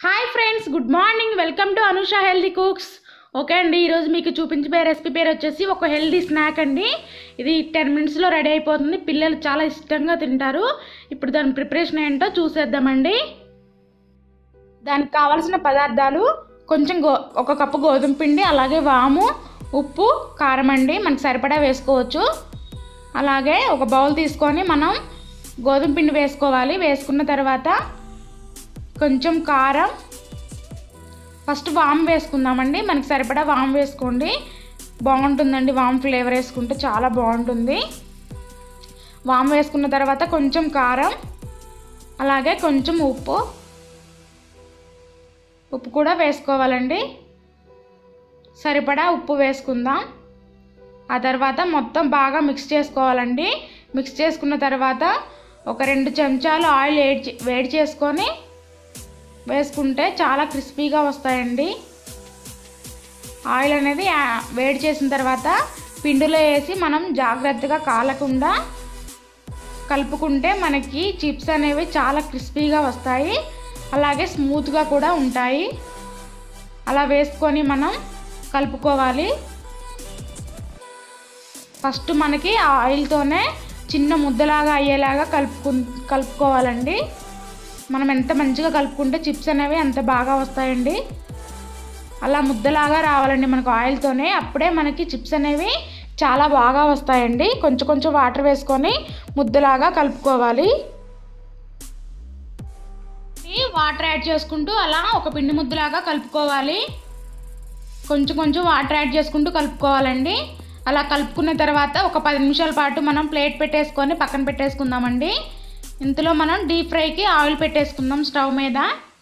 hi friends good morning welcome to Anusha healthy cooks okay అండి ఈరోజు మీకు చూపించబోయే రెసిపీ పేరు వచ్చేసి ఒక హెల్దీ స్నాక్ అండి ఇది టెన్ మినిట్స్లో రెడీ అయిపోతుంది పిల్లలు చాలా ఇష్టంగా తింటారు ఇప్పుడు దాని ప్రిపరేషన్ ఏంటో చూసేద్దామండి దానికి కావాల్సిన పదార్థాలు కొంచెం గో ఒక కప్పు గోధుమ పిండి అలాగే వాము ఉప్పు కారం అండి మనకు సరిపడా వేసుకోవచ్చు అలాగే ఒక బౌల్ తీసుకొని మనం గోధుమ పిండి వేసుకోవాలి వేసుకున్న తర్వాత కొంచెం కారం ఫస్ట్ వామ్ వేసుకుందామండి మనకి సరిపడా వామ్ వేసుకోండి బాగుంటుందండి వామ్ ఫ్లేవర్ వేసుకుంటే చాలా బాగుంటుంది వామ్ వేసుకున్న తర్వాత కొంచెం కారం అలాగే కొంచెం ఉప్పు ఉప్పు కూడా వేసుకోవాలండి సరిపడా ఉప్పు వేసుకుందాం ఆ తర్వాత మొత్తం బాగా మిక్స్ చేసుకోవాలండి మిక్స్ చేసుకున్న తర్వాత ఒక రెండు చెంచాలు ఆయిల్ వేడి వేడి చేసుకొని వేసుకుంటే చాలా క్రిస్పీగా వస్తాయండి ఆయిల్ అనేది ఆ- వేడి చేసిన తర్వాత పిండిలో వేసి మనం జాగ్రత్తగా కాలకుండా కలుపుకుంటే మనకి చిప్స్ అనేవి చాలా క్రిస్పీగా వస్తాయి అలాగే స్మూత్గా కూడా ఉంటాయి అలా వేసుకొని మనం కలుపుకోవాలి ఫస్ట్ మనకి ఆ ఆయిల్తోనే చిన్న ముద్దలాగా అయ్యేలాగా కలుపుకు కలుపుకోవాలండి మనం ఎంత మంచిగా కలుపుకుంటే చిప్స్ అనేవి అంత బాగా వస్తాయండి అలా ముద్దలాగా రావాలండి మనకు ఆయిల్తోనే అప్పుడే మనకి చిప్స్ అనేవి చాలా బాగా వస్తాయండి కొంచెం కొంచెం వాటర్ వేసుకొని ముద్దలాగా కలుపుకోవాలి ఈ వాటర్ యాడ్ చేసుకుంటూ అలా ఒక పిండి ముద్దలాగా కలుపుకోవాలి కొంచెం కొంచెం వాటర్ యాడ్ చేసుకుంటూ కలుపుకోవాలండి అలా కలుపుకున్న తర్వాత ఒక పది నిమిషాల పాటు మనం ప్లేట్ పెట్టేసుకొని పక్కన పెట్టేసుకుందామండి ఇంతలో మనం డీప్ ఫ్రైకి ఆయిల్ పెట్టేసుకుందాం స్టవ్ మీద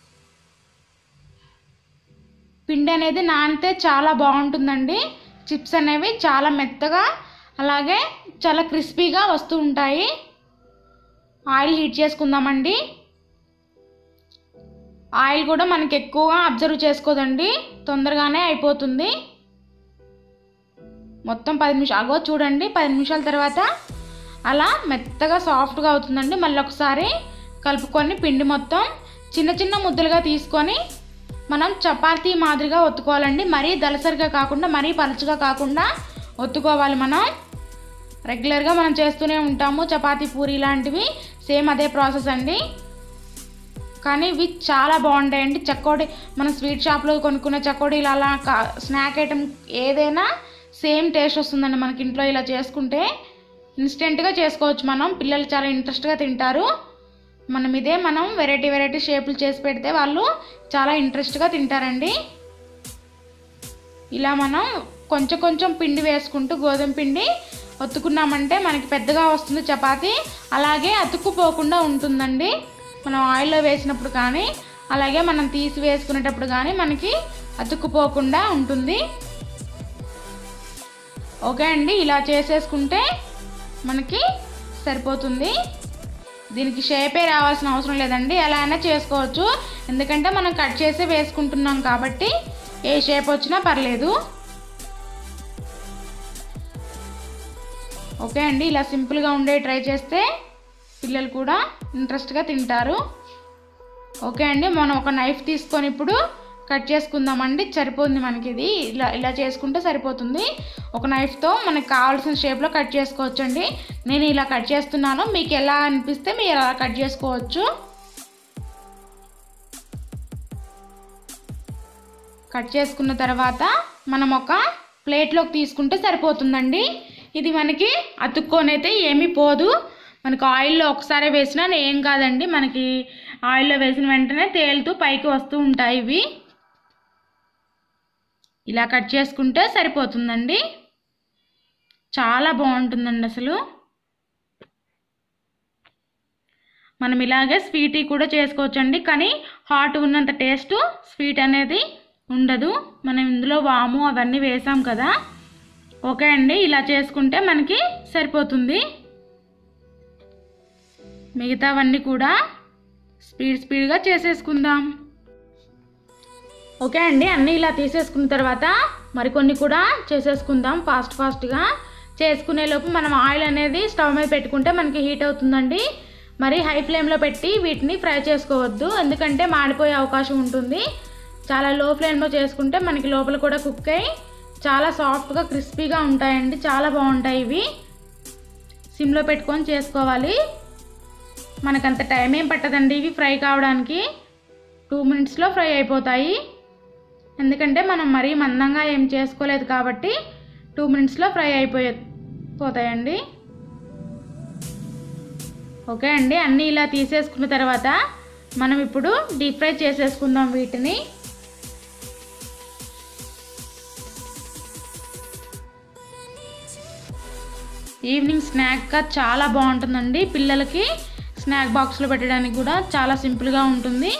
పిండి అనేది నానితే చాలా బాగుంటుందండి చిప్స్ అనేవి చాలా మెత్తగా అలాగే చాలా క్రిస్పీగా వస్తూ ఉంటాయి ఆయిల్ హీట్ చేసుకుందామండి ఆయిల్ కూడా మనకి ఎక్కువగా అబ్జర్వ్ చేసుకోదండి తొందరగానే అయిపోతుంది మొత్తం పది నిమిషాలు అగో చూడండి పది నిమిషాల తర్వాత అలా మెత్తగా సాఫ్ట్గా అవుతుందండి మళ్ళీ ఒకసారి కలుపుకొని పిండి మొత్తం చిన్న చిన్న ముద్దలుగా తీసుకొని మనం చపాతీ మాదిరిగా ఒత్తుకోవాలండి మరీ దలసరిగా కాకుండా మరీ పలుచగా కాకుండా ఒత్తుకోవాలి మనం రెగ్యులర్గా మనం చేస్తూనే ఉంటాము చపాతీ పూరి లాంటివి సేమ్ అదే ప్రాసెస్ అండి కానీ ఇవి చాలా బాగుంటాయండి చకోడి మనం స్వీట్ షాప్లో కొనుక్కునే చకోడీలు అలా కా- స్నాక్ ఐటమ్ ఏదైనా సేమ్ టేస్ట్ వస్తుందండి మనకి ఇంట్లో ఇలా చేసుకుంటే ఇన్స్టెంట్గా చేసుకోవచ్చు మనం పిల్లలు చాలా ఇంట్రెస్ట్గా తింటారు మనం ఇదే మనం వెరైటీ వెరైటీ షేపులు చేసి పెడితే వాళ్ళు చాలా ఇంట్రెస్ట్గా తింటారండి ఇలా మనం కొంచెం కొంచెం పిండి వేసుకుంటూ గోధుమ పిండి ఒత్తుకున్నామంటే మనకి పెద్దగా వస్తుంది చపాతీ అలాగే అతుక్కుపోకుండా ఉంటుందండి మనం ఆయిల్లో వేసినప్పుడు కానీ అలాగే మనం తీసి వేసుకునేటప్పుడు కానీ మనకి అతుక్కుపోకుండా ఉంటుంది ఓకే అండి ఇలా చేసేసుకుంటే మనకి సరిపోతుంది దీనికి షేపే రావాల్సిన అవసరం లేదండి ఎలా అయినా చేసుకోవచ్చు ఎందుకంటే మనం కట్ చేసి వేసుకుంటున్నాం కాబట్టి ఏ షేప్ వచ్చినా పర్లేదు ఓకే అండి ఇలా సింపుల్గా ఉండే ట్రై చేస్తే పిల్లలు కూడా ఇంట్రెస్ట్గా తింటారు ఓకే అండి మనం ఒక నైఫ్ తీసుకొని ఇప్పుడు కట్ చేసుకుందామండి సరిపోతుంది మనకి ఇది ఇలా ఇలా చేసుకుంటే సరిపోతుంది ఒక నైఫ్తో మనకు కావాల్సిన షేప్లో కట్ చేసుకోవచ్చండి నేను ఇలా కట్ చేస్తున్నాను మీకు ఎలా అనిపిస్తే మీరు అలా కట్ చేసుకోవచ్చు కట్ చేసుకున్న తర్వాత మనం ఒక ప్లేట్లోకి తీసుకుంటే సరిపోతుందండి ఇది మనకి అతుక్కొనైతే ఏమీ పోదు మనకు ఆయిల్లో ఒకసారి వేసినా ఏం కాదండి మనకి ఆయిల్లో వేసిన వెంటనే తేలుతూ పైకి వస్తూ ఉంటాయి ఇవి ఇలా కట్ చేసుకుంటే సరిపోతుందండి చాలా బాగుంటుందండి అసలు మనం ఇలాగే స్వీట్ కూడా చేసుకోవచ్చండి కానీ హాట్ ఉన్నంత టేస్ట్ స్వీట్ అనేది ఉండదు మనం ఇందులో వాము అవన్నీ వేసాం కదా ఓకే అండి ఇలా చేసుకుంటే మనకి సరిపోతుంది మిగతావన్నీ కూడా స్పీడ్ స్పీడ్గా చేసేసుకుందాం ఓకే అండి అన్నీ ఇలా తీసేసుకున్న తర్వాత మరికొన్ని కూడా చేసేసుకుందాం ఫాస్ట్ ఫాస్ట్గా చేసుకునే లోపు మనం ఆయిల్ అనేది స్టవ్ మీద పెట్టుకుంటే మనకి హీట్ అవుతుందండి మరి హై ఫ్లేమ్లో పెట్టి వీటిని ఫ్రై చేసుకోవద్దు ఎందుకంటే మాడిపోయే అవకాశం ఉంటుంది చాలా లో ఫ్లేమ్లో చేసుకుంటే మనకి లోపల కూడా కుక్ అయ్యి చాలా సాఫ్ట్గా క్రిస్పీగా ఉంటాయండి చాలా బాగుంటాయి ఇవి సిమ్లో పెట్టుకొని చేసుకోవాలి మనకంత టైం ఏం పట్టదండి ఇవి ఫ్రై కావడానికి టూ మినిట్స్లో ఫ్రై అయిపోతాయి ఎందుకంటే మనం మరీ మందంగా ఏం చేసుకోలేదు కాబట్టి టూ మినిట్స్లో ఫ్రై అయిపోయే పోతాయండి ఓకే అండి అన్నీ ఇలా తీసేసుకున్న తర్వాత మనం ఇప్పుడు డీప్ ఫ్రై చేసేసుకుందాం వీటిని ఈవినింగ్ స్నాక్గా చాలా బాగుంటుందండి పిల్లలకి స్నాక్ బాక్స్లో పెట్టడానికి కూడా చాలా సింపుల్గా ఉంటుంది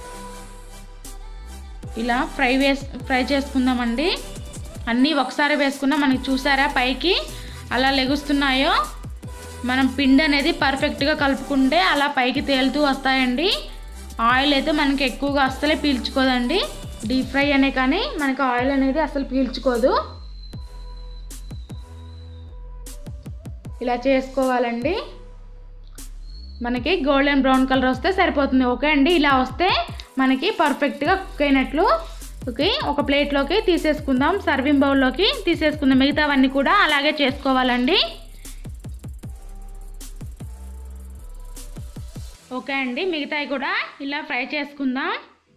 ఇలా ఫ్రై వేస్ ఫ్రై చేసుకుందామండి అన్నీ ఒకసారి వేసుకున్నా మనకి చూసారా పైకి అలా లెగుస్తున్నాయో మనం పిండి అనేది పర్ఫెక్ట్గా కలుపుకుంటే అలా పైకి తేలుతూ వస్తాయండి ఆయిల్ అయితే మనకి ఎక్కువగా అస్సలే పీల్చుకోదండి డీప్ ఫ్రై అనే కానీ మనకి ఆయిల్ అనేది అసలు పీల్చుకోదు ఇలా చేసుకోవాలండి మనకి గోల్డెన్ బ్రౌన్ కలర్ వస్తే సరిపోతుంది ఓకే అండి ఇలా వస్తే మనకి పర్ఫెక్ట్గా కుక్ అయినట్లు ఓకే ఒక ప్లేట్లోకి తీసేసుకుందాం సర్వింగ్ బౌల్లోకి తీసేసుకుందాం మిగతావన్నీ కూడా అలాగే చేసుకోవాలండి ఓకే అండి మిగతాయి కూడా ఇలా ఫ్రై చేసుకుందాం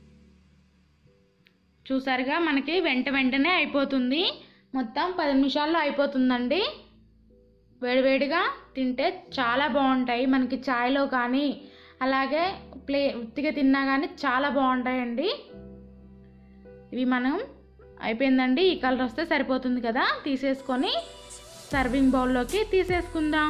చూసారుగా మనకి వెంట వెంటనే అయిపోతుంది మొత్తం పది నిమిషాల్లో అయిపోతుందండి వేడివేడిగా తింటే చాలా బాగుంటాయి మనకి చాయ్లో కానీ అలాగే ప్లే ఉత్తిగా తిన్నా కానీ చాలా బాగుంటాయండి ఇవి మనం అయిపోయిందండి ఈ కలర్ వస్తే సరిపోతుంది కదా తీసేసుకొని సర్వింగ్ బౌల్లోకి తీసేసుకుందాం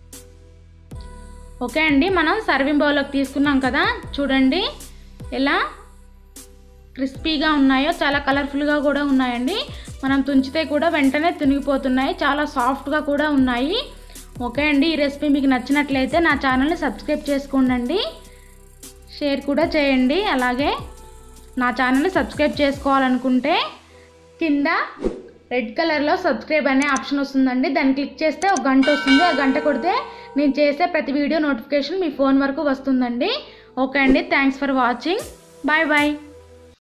ఓకే అండి మనం సర్వింగ్ బౌల్లోకి తీసుకున్నాం కదా చూడండి ఎలా క్రిస్పీగా ఉన్నాయో చాలా కలర్ఫుల్గా కూడా ఉన్నాయండి మనం తుంచితే కూడా వెంటనే తునిగిపోతున్నాయి చాలా సాఫ్ట్గా కూడా ఉన్నాయి ఓకే అండి ఈ రెసిపీ మీకు నచ్చినట్లయితే నా ఛానల్ని సబ్స్క్రైబ్ చేసుకోండి షేర్ కూడా చేయండి అలాగే నా ఛానల్ని సబ్స్క్రైబ్ చేసుకోవాలనుకుంటే కింద రెడ్ కలర్లో సబ్స్క్రైబ్ అనే ఆప్షన్ వస్తుందండి దాన్ని క్లిక్ చేస్తే ఒక గంట వస్తుంది ఆ గంట కొడితే నేను చేసే ప్రతి వీడియో నోటిఫికేషన్ మీ ఫోన్ వరకు వస్తుందండి ఓకే అండి thanks for watching bye bye